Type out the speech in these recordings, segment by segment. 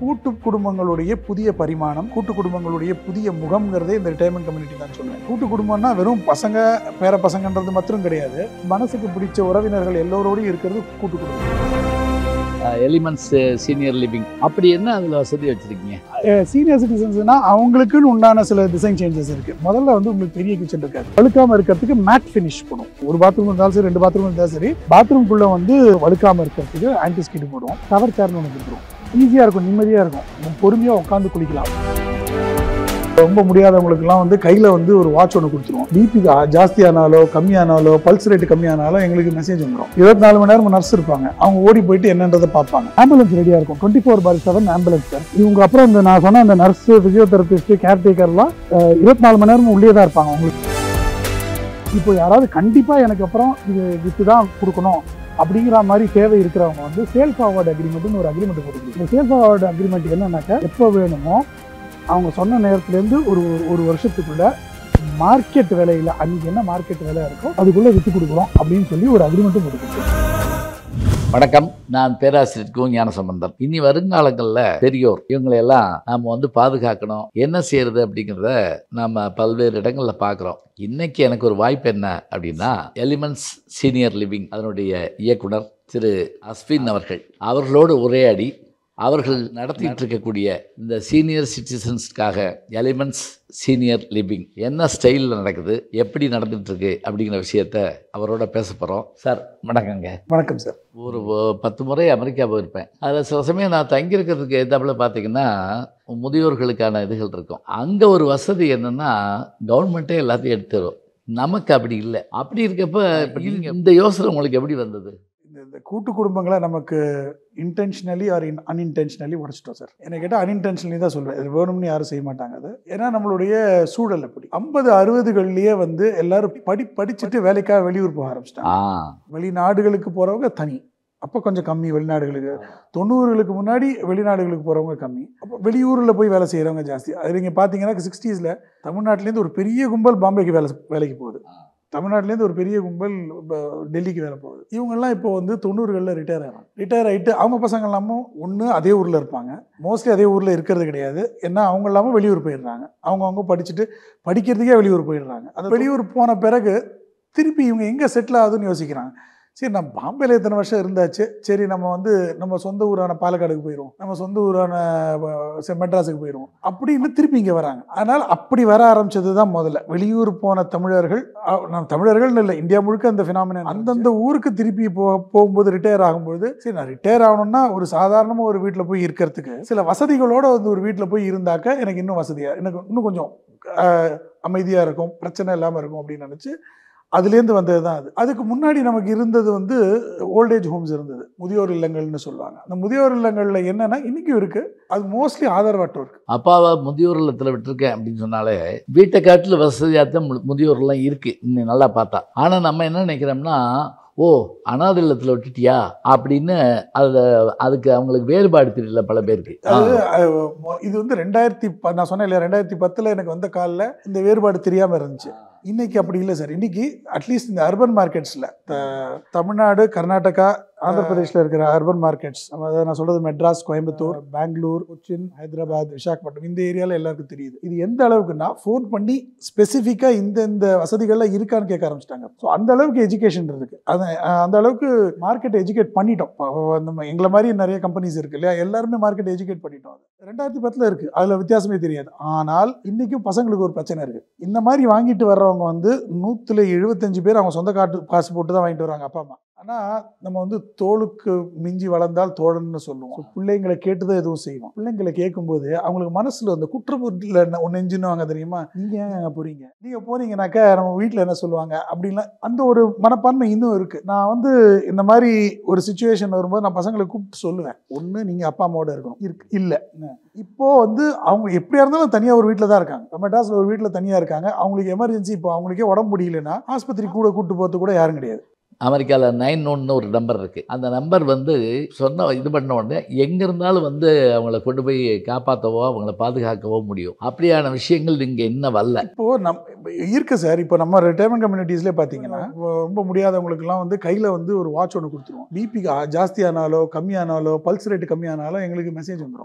கூட்டு குடும்பங்களுடைய புதிய பரிமாணம் கூட்டு குடும்பங்களுடைய புதிய முகம்ங்கிறதே இந்த ரிட்டையர்மெண்ட் கம்யூனிட்டி தான் சொல்லுவேன் கூட்டு குடும்பம்னா வெறும் பசங்க பேர பசங்கன்றது மட்டும் கிடையாது மனசுக்கு பிடிச்ச உறவினர்கள் எல்லோரோடையும் இருக்கிறது கூட்டு குடும்பம் எலிமெண்ட்ஸ் சீனியர் லிவிங் அப்படி என்ன அதில் வசதி வச்சுருக்கீங்க சீனியர் சிட்டிசன்ஸ்னா அவங்களுக்குன்னு உண்டான சில டிசைன் சேஞ்சஸ் இருக்கு முதல்ல வந்து உங்களுக்கு பெரிய கிச்சன் இருக்காது வழுக்காம இருக்கிறதுக்கு மேட் ஃபினிஷ் பண்ணும் ஒரு பாத்ரூம் இருந்தாலும் சரி ரெண்டு பாத்ரூம் இருந்தாலும் சரி பாத்ரூம்குள்ள வந்து வழுக்காம இருக்கிறதுக்கு ஆன்டி ஸ்கிட் போடுவோம் கவர் சேர்னு ஒன்று கொடுத்துருவோம் ஈஸியாக இருக்கும் நிம்மதியாக இருக்கும் பொறுமையாக உட்காந்து குளிக்கலாம் ரொம்ப முடியாதவங்களுக்குலாம் வந்து கையில் வந்து ஒரு வாட்ச் ஒன்று கொடுத்துருவோம் பிபி ஜாஸ்தியானாலோ கம்மியானாலோ பல்ஸ் ரேட் கம்மியானாலோ எங்களுக்கு மெசேஜ் வந்துடும் இருபத்தி நாலு மணி நேரம் நர்ஸ் இருப்பாங்க அவங்க ஓடி போயிட்டு என்னன்றதை பார்ப்பாங்க ஆம்புலன்ஸ் ரெடியாக இருக்கும் டுவெண்ட்டி ஃபோர் பார் செவன் ஆம்புலன்ஸ் சார் இவங்க அப்புறம் இந்த நான் சொன்ன அந்த நர்ஸ் ஃபிசியோதெரபிஸ்ட் கேர்டேக்கர்லாம் இருபத்தி நாலு மணி நேரம் உள்ளே தான் இருப்பாங்க அவங்களுக்கு இப்போ யாராவது கண்டிப்பாக எனக்கு அப்புறம் இது வித்து தான் கொடுக்கணும் அப்படிங்கிற மாதிரி தேவை இருக்கிறவங்க வந்து சேல் ஃபார்வர்டு அக்ரிமெண்ட்னு ஒரு அக்ரிமெண்ட் போட்டுக்கணும் இந்த சேல் ஃபார்வர்டு அக்ரிமெண்ட் என்னன்னாக்கா எப்போ வேணுமோ அவங்க சொன்ன நேரத்துலேருந்து ஒரு ஒரு வருஷத்துக்குள்ள மார்க்கெட் விலையில் அன்னைக்கு என்ன மார்க்கெட் விலை இருக்கோ அதுக்குள்ளே விற்று கொடுக்குறோம் அப்படின்னு சொல்லி ஒரு அக்ரிமெண்ட்டும் போட்டுக்கணும் வணக்கம் நான் பேராசிரியர் கு ஞான சம்பந்தம் இனி வருங்காலங்களில் பெரியோர் இவங்களை எல்லாம் நாம் வந்து பாதுகாக்கணும் என்ன செய்யறது அப்படிங்கிறத நம்ம பல்வேறு இடங்களில் பார்க்குறோம் இன்னைக்கு எனக்கு ஒரு வாய்ப்பு என்ன அப்படின்னா எலிமெண்ட்ஸ் சீனியர் லிவிங் அதனுடைய இயக்குனர் திரு அஸ்வின் அவர்கள் அவர்களோடு உரையாடி அவர்கள் நடத்திட்டு இருக்கக்கூடிய இந்த சீனியர் சிட்டிசன்ஸ்க்காக எலிமெண்ட்ஸ் சீனியர் லிவிங் என்ன ஸ்டைலில் நடக்குது எப்படி நடந்துட்டு இருக்கு அப்படிங்கிற விஷயத்த அவரோட பேச போகிறோம் சார் வணக்கங்க வணக்கம் சார் ஒரு ஒ- பத்து முறை அமெரிக்கா போயிருப்பேன் அதில் சில சமயம் நான் தங்கியிருக்கிறதுக்கு ஏற்றாப்புல பார்த்தீங்கன்னா முதியோர்களுக்கான இதுகள் இருக்கும் அங்கே ஒரு வசதி என்னென்னா கவர்மெண்ட்டே எல்லாத்தையும் எடுத்து தரும் நமக்கு அப்படி இல்லை அப்படி இருக்கப்ப இப்ப நீங்க இந்த யோசனை உங்களுக்கு எப்படி வந்தது இந்த இந்த கூட்டு குடும்பங்களை நமக்கு இன்டென்ஷனலி ஆர் இன் அன்இன்டென்ஷனலி உடச்சிட்டோம் சார் என்னை கேட்டால் அன்இன்டென்ஷனலி தான் சொல்வேன் இது வேணும்னு யாரும் செய்ய மாட்டாங்க அது ஏன்னா நம்மளுடைய சூழல் அப்படி ஐம்பது அறுபதுகள்லேயே வந்து எல்லாரும் படி படிச்சுட்டு வேலைக்காக வெளியூர் போக ஆரம்பிச்சிட்டாங்க ஆ வெளிநாடுகளுக்கு போகிறவங்க தனி அப்போ கொஞ்சம் கம்மி வெளிநாடுகளுக்கு தொண்ணூறுகளுக்கு முன்னாடி வெளிநாடுகளுக்கு போகிறவங்க கம்மி அப்போ வெளியூரில் போய் வேலை செய்கிறவங்க ஜாஸ்தி அது நீங்கள் பார்த்தீங்கன்னா சிக்ஸ்டீஸில் தமிழ்நாட்டிலேருந்து ஒரு பெரிய கும்பல் பாம்பேக்கு வேலை வேலைக்கு போகுது தமிழ்நாட்டிலேருந்து ஒரு பெரிய கும்பல் ப- டெல்லிக்கு வேலை போகுது இவங்கெல்லாம் இப்போ வந்து தொண்ணூறுகளில் ரிட்டையர் ஆகிறாங்க ரிட்டையர் ஆகிட்டு அவங்க பசங்க எல்லாமும் ஒன்று அதே ஊரில் இருப்பாங்க மோஸ்ட்லி அதே ஊரில் இருக்கிறது கிடையாது ஏன்னா அவங்க இல்லாமல் வெளியூர் போயிடுறாங்க அவங்க அவங்க படிச்சுட்டு படிக்கிறதுக்கே வெளியூர் போயிடுறாங்க அந்த வெளியூர் போன பிறகு திருப்பி இவங்க எங்கே செட்டில் ஆகுதுன்னு யோசிக்கிறாங்க சரி நம்ம பாம்பேல இத்தனை வருஷம் இருந்தாச்சு சரி நம்ம வந்து நம்ம சொந்த ஊரான பாலக்காடுக்கு போயிடுவோம் நம்ம சொந்த ஊரான அஹ், சரி, மெட்ராஸுக்கு போயிடுவோம் அப்படின்னு திருப்பி இங்கே வராங்க அதனால் அப்படி வர ஆரம்பிச்சது தான் முதல்ல வெளியூர் போன தமிழர்கள் அஹ், நான் தமிழர்கள்னு இல்லை இந்தியா முழுக்க அந்த ஃபினாமினன் அந்தந்த ஊருக்கு திருப்பி போ போகும்போது ரிட்டையர் ஆகும்போது சரி நான் ரிட்டையர் ஆகணும்னா ஒரு சாதாரணமாக ஒரு வீட்டில் போய் இருக்கிறதுக்கு சில வசதிகளோட வந்து ஒரு வீட்டில் போய் இருந்தாக்க எனக்கு இன்னும் வசதியாக எனக்கு இன்னும் கொஞ்சம் அமைதியாக இருக்கும் பிரச்சனை இல்லாமல் இருக்கும் அப்படின்னு நினச்சி அதுலேருந்து வந்தது தான் அது அதுக்கு முன்னாடி நமக்கு இருந்தது வந்து ஓல்டேஜ் ஹோம்ஸ் இருந்தது முதியோர் இல்லங்கள்னு சொல்லுவாங்க அந்த முதியோர் இல்லங்களில் என்னன்னா இன்னைக்கும் இருக்கு அது மோஸ்ட்லி ஆதரவற்றோருக்கு அப்பாவை முதியோர் இல்லத்தில் விட்டுருக்கேன் அப்படின்னு சொன்னாலே வீட்டை காட்டில் வசதியாக தான் மு- முதியோர்லாம் இருக்குது இன்னும் நல்லா பார்த்தா ஆனால் நம்ம என்ன நினைக்கிறோம்னா ஓ அனாதை இல்லத்தில் விட்டுட்டியா அப்படின்னு அதில் அதுக்கு அவங்களுக்கு வேறுபாடு தெரியல பல பேருக்கு ஆ. அது அஹ், மொ- இது வந்து ரெண்டாயிரத்தி ப- நான் சொன்னேன் இல்லையா ரெண்டாயிரத்தி பத்தில் எனக்கு வந்த காலில் இந்த வேறுபாடு தெரியாமல் இருந்துச்சு இன்னைக்கு அப்படி இல்லை சார் இன்னைக்கு அட்லீஸ்ட் இந்த அர்பன் மார்க்கெட்ஸில் தமிழ்நாடு கர்நாடகா ஆந்திர பிரதேஷ்ல இருக்கிற அர்பன் மார்க்கெட்ஸ் அதாவது நான் சொல்றது மெட்ராஸ் கோயம்புத்தூர் பெங்களூர் கொச்சின் ஹைதராபாத் விசாகப்பட்டினம் இந்த ஏரியாவில் எல்லாருக்கும் தெரியுது இது எந்த அளவுக்குன்னா ஃபோன் பண்ணி ஸ்பெசிஃபிக்காக இந்த இந்த வசதிகள்லாம் இருக்கான்னு கேட்க ஆரம்பிச்சிட்டாங்க ஸோ அந்த அளவுக்கு எஜுகேஷன் இருக்கு அது அஹ், அந்த அளவுக்கு மார்க்கெட் எஜுகேட் பண்ணிட்டோம் இப்போ நம்ம எங்களை மாதிரி நிறைய கம்பெனிஸ் இருக்கு இல்லையா எல்லாருமே மார்க்கெட் எஜுகேட் பண்ணிட்டோம் அது ரெண்டாயிரத்தி பத்தில் இருக்கு அதில் வித்தியாசமே தெரியாது ஆனால் இன்னைக்கும் பசங்களுக்கு ஒரு பிரச்சனை இருக்கு இந்த மாதிரி வாங்கிட்டு வர்றவங்க வந்து நூற்றுல எழுபத்தஞ்சு பேர் அவங்க சொந்த காட்டு காசு போட்டு தான் வாங்கிட்டு வராங்க அப்பா அம்மா ஆனால் நம்ம வந்து தோளுக்கு மிஞ்சி வளர்ந்தால் தோழன்னு சொல்லுவோம் So, பிள்ளைங்களை கேட்டு தான் எதுவும் செய்வோம் பிள்ளைங்களை கேட்கும்போது அவங்களுக்கு மனசுல அந்த குற்றப்புல ஒன்று நெஞ்சுன்னுவாங்க தெரியுமா நீங்க ஏன் அங்க போறீங்க நீங்க போறீங்கனாக்கா நம்ம வீட்டில் என்ன சொல்லுவாங்க அப்படின்லாம் அந்த ஒரு மனப்பான்மை இன்னும் இருக்கு நான் வந்து இந்த மாதிரி ஒரு சுச்சுவேஷன் வரும்போது நான் பசங்களை கூப்பிட்டு சொல்லுவேன் ஒன்று நீங்க அப்பா அம்மாவோட இருக்கணும் இருக்கு இல்லை இப்போ வந்து அவங்க எப்படியா இருந்தாலும் தனியாக ஒரு வீட்டில் தான் இருக்காங்க இப்போ மெட்ராஸில் ஒரு வீட்டில் தனியாக இருக்காங்க அவங்களுக்கு எமர்ஜென்சி இப்போ அவங்களுக்கே உடம்பு முடியலன்னா ஆஸ்பத்திரி கூட கூட்டு போகிறது கூட யாரும் கிடையாது அமெரிக்காவில் நைன் ஒன்னு ஒரு நம்பர் இருக்குது அந்த நம்பர் வந்து சொன்ன இது பண்ண உடனே எங்கே இருந்தாலும் வந்து அவங்கள கொண்டு போய் காப்பாற்றவோ அவங்கள பாதுகாக்கவோ முடியும் அப்படியான விஷயங்கள் இங்கே இன்னும் வரல இப்போ நம் இப்ப இருக்கு சார் இப்போ நம்ம ரிட்டையர்மெண்ட் கம்யூனிட்டிஸ்லேயே பார்த்தீங்கன்னா இப்போ ரொம்ப முடியாதவங்களுக்குலாம் வந்து கையில் வந்து ஒரு வாட்ச் ஒன்று கொடுத்துருவோம் பிபி ஜாஸ்தியானாலோ கம்மியானாலோ பல்ஸ் ரேட் கம்மியானாலோ எங்களுக்கு மெசேஜ் வந்துடும்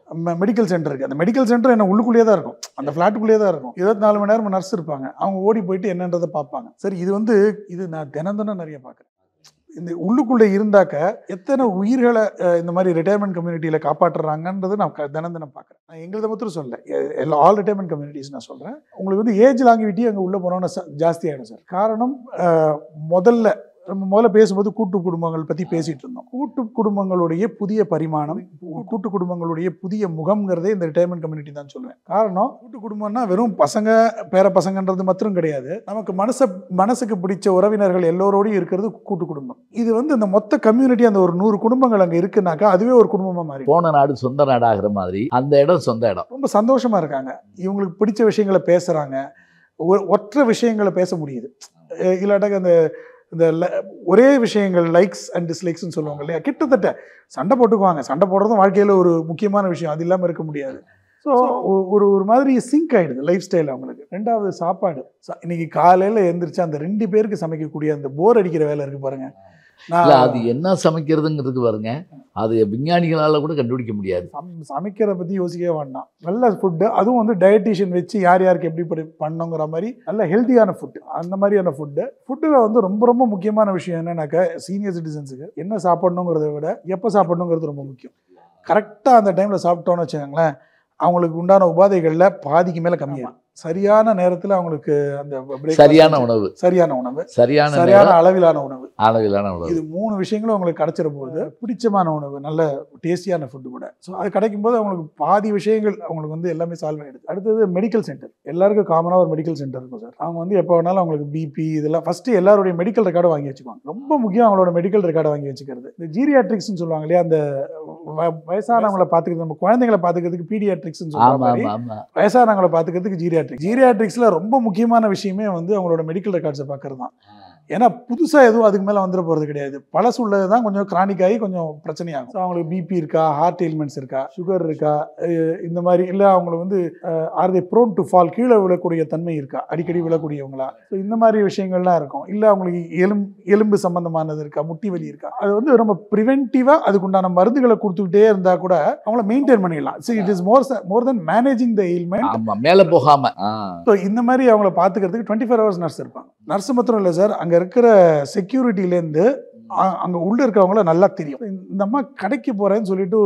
மெடிக்கல் சென்டர் இருக்குது அந்த மெடிக்கல் சென்டர் என்ன உள்ளுக்குள்ளேயே தான் இருக்கும் அந்த ஃப்ளாட்டுக்குள்ளேயே தான் இருக்கும் இருபத்தி நாலு மணி நேரம் நர்ஸ் இருப்பாங்க அவங்க ஓடி போயிட்டு என்னன்றதை பார்ப்பாங்க சரி இது வந்து இது நான் தினம் தினம் நிறைய பார்க்குறேன் இந்த உள்ளுக்குள்ளே இருந்தாக்க எத்தனை உயிர்களை அஹ், இந்த மாதிரி ரிட்டையர்மெண்ட் கம்யூனிட்டியில் காப்பாற்றுறாங்கன்றது நான் க- தினம் தினம் பார்க்குறேன் நான் எங்களது மாத்திரம் சொல்ல எல்லா ஆல் ரிட்டையர்மெண்ட் கம்யூனிட்டிஸ் நான் சொல்கிறேன் உங்களுக்கு வந்து ஏஜ் லாங்கிவிட்டி அங்கே உள்ளே போனோன்னா ஜாஸ்தி ஆகிடும் சார் காரணம் அஹ், முதல்ல நம்ம முதல்ல பேசும்போது கூட்டு குடும்பங்கள் பற்றி பேசிட்டு இருந்தோம் கூட்டு குடும்பங்களுடைய புதிய பரிமாணம் கூட்டு குடும்பங்களுடைய புதிய முகம்ங்கிறதே இந்த ரிட்டையர்மெண்ட் கம்யூனிட்டி தான் சொல்லுவேன் காரணம் கூட்டு குடும்பம்னா வெறும் பசங்க பேர பசங்கன்றது மாத்திரம் கிடையாது நமக்கு மனச மனசுக்கு பிடிச்ச உறவினர்கள் எல்லோரோடையும் இருக்கிறது கூட்டு குடும்பம் இது வந்து இந்த மொத்த கம்யூனிட்டி அந்த ஒரு நூறு குடும்பங்கள் அங்கே இருக்குனாக்கா அதுவே ஒரு குடும்பமாக மாறி போன நாடு சொந்த நாடாகிற மாதிரி அந்த இடம் சொந்த இடம் ரொம்ப சந்தோஷமா இருக்காங்க இவங்களுக்கு பிடிச்ச விஷயங்களை பேசுறாங்க ஒ- ஒற்ற விஷயங்களை பேச முடியுது அஹ் இல்லாட்டாக்க அந்த இந்த ல- ஒரே விஷயங்கள் லைக்ஸ் அண்ட் டிஸ்லைக்ஸ்னு சொல்லுவாங்க இல்லையா கிட்டத்தட்ட சண்டை போட்டுக்குவாங்க சண்டை போடுறதும் வாழ்க்கையில் ஒரு முக்கியமான விஷயம் அது இல்லாமல் இருக்க முடியாது ஸோ ஒரு ஒரு மாதிரி சிங்க் ஆயிடுது லைஃப் ஸ்டைல் அவங்களுக்கு ரெண்டாவது சாப்பாடு ச- இன்னைக்கு காலையில் எழுந்திரிச்சு அந்த ரெண்டு பேருக்கு சமைக்கக்கூடிய அந்த போர் அடிக்கிற வேலை இருக்கு பாருங்க இல்ல நான் அது என்ன சமைக்கிறதுங்கிறதுக்கு பாருங்க அது விஞ்ஞானிகளால கூட கண்டுபிடிக்க முடியாது சம் சமைக்கிறத பற்றி யோசிக்கவே வேண்டாம் நல்ல ஃபுட்டு அதுவும் வந்து டயட்டிஷியன் வச்சு யார் யாருக்கு எப்படி படி பண்ணுங்கிற மாதிரி நல்ல ஹெல்த்தியான ஃபுட்டு அந்த மாதிரியான ஃபுட்டு ஃபுட்டில் வந்து ரொம்ப ரொம்ப முக்கியமான விஷயம் என்னன்னாக்கா சீனியர் சிட்டிசன்ஸுக்கு என்ன சாப்பிடணுங்கிறத விட எப்போ சாப்பிடணுங்கிறது ரொம்ப முக்கியம் கரெக்டாக அந்த டைமில் சாப்பிட்டோன்னு வச்சுக்கோங்களேன் அவங்களுக்கு உண்டான உபாதைகளில் பாதிக்கு மேலே கம்மியாகும் சரியான நேரத்தில் அவங்களுக்கு அந்த breakfast சரியான உணவு சரியான உணவு சரியான சரியான நேரம், அளவிலான உணவு அளவிலான உணவு இது மூணு விஷயங்களும் உங்களுக்கு கிடைச்சிட போகுது பிடிச்சமான உணவு நல்ல டேஸ்டியான ஃபுட்டு கூட ஸோ அது கிடைக்கும் போது அவங்களுக்கு பாதி விஷயங்கள் அவங்களுக்கு வந்து எல்லாமே சால்வ் ஆகிடுது அடுத்தது மெடிக்கல் சென்டர் எல்லாருக்கும் காமனாக ஒரு மெடிக்கல் சென்டர் இருக்கும் சார் அவங்க வந்து எப்போ வேணாலும் அவங்களுக்கு பிபி இதெல்லாம் ஃபஸ்ட்டு எல்லாருடைய மெடிக்கல் ரெக்கார்டை வாங்கி வச்சுக்குவாங்க ரொம்ப முக்கியம் அவங்களோட மெடிக்கல் ரெக்கார்டை வாங்கி வச்சுக்கிறது இந்த ஜீரியாட்ரிக்ஸ்னு சொல்லுவாங்க இல்லையா அந்த வ- வயசானவங்களை பார்த்துக்கிறது நம்ம குழந்தைங்களை பார்த்துக்கிறதுக்கு பீடியாட்ரிக்ஸ்னு சொல்ற ஆமா மாதிரி ஆமா ஆமா வயசானவங்களை பார்த்துக்கிறதுக்கு ஜீரியாட்ரிக்ஸ் ஜீரியாட்ரிக்ஸில் ரொம்ப முக்கியமான விஷயமே வந்து அவங்களோட மெடிக்கல் ரெக்கார்ட்ஸை பார்க்கறது தான் ஏன்னா புதுசாக எதுவும் அதுக்கு மேலே வந்துட போகிறது கிடையாது பழசு உள்ளது தான் கொஞ்சம் chronic ஆகி கொஞ்சம் பிரச்சனையாகும் ஸோ அவங்களுக்கு பிபி இருக்கா ஹார்ட் எலிமெண்ட்ஸ் இருக்கா சுகர் இருக்கா அஹ் இந்த மாதிரி இல்லை அவங்களுக்கு வந்து are they prone to fall கீழே விழக்கூடிய தன்மை இருக்கா அடிக்கடி விழக்கூடியவங்களா ஸோ இந்த மாதிரி விஷயங்கள்லாம் இருக்கும் இல்லை அவங்களுக்கு எலும்பு எலும்பு சம்பந்தமானது இருக்கா முட்டி வலி இருக்கா அது வந்து ரொம்ப ப்ரிவென்டிவாக அதுக்குண்டான மருந்துகளை கொடுத்துக்கிட்டே இருந்தால் கூட அவங்கள மெயின்டைன் பண்ணிடலாம் so it is more more then managing the ailment ஆமா மேல போகாம ஆ. ஸோ இந்த மாதிரி அவங்கள பார்த்துக்கிறதுக்கு டுவெண்ட்டி ஃபோர் ஹவர்ஸ் நர்ஸ் இருப்பாங்க நர்ஸ் மாத்திரம் இல்லை சார் அங்கே இருக்கிற செக்யூரிட்டிலேருந்து அங்கே உள்ளே இருக்கவங்கள நல்லா தெரியும் இந்த அம்மா கடைக்கு போகிறேன்னு சொல்லிட்டு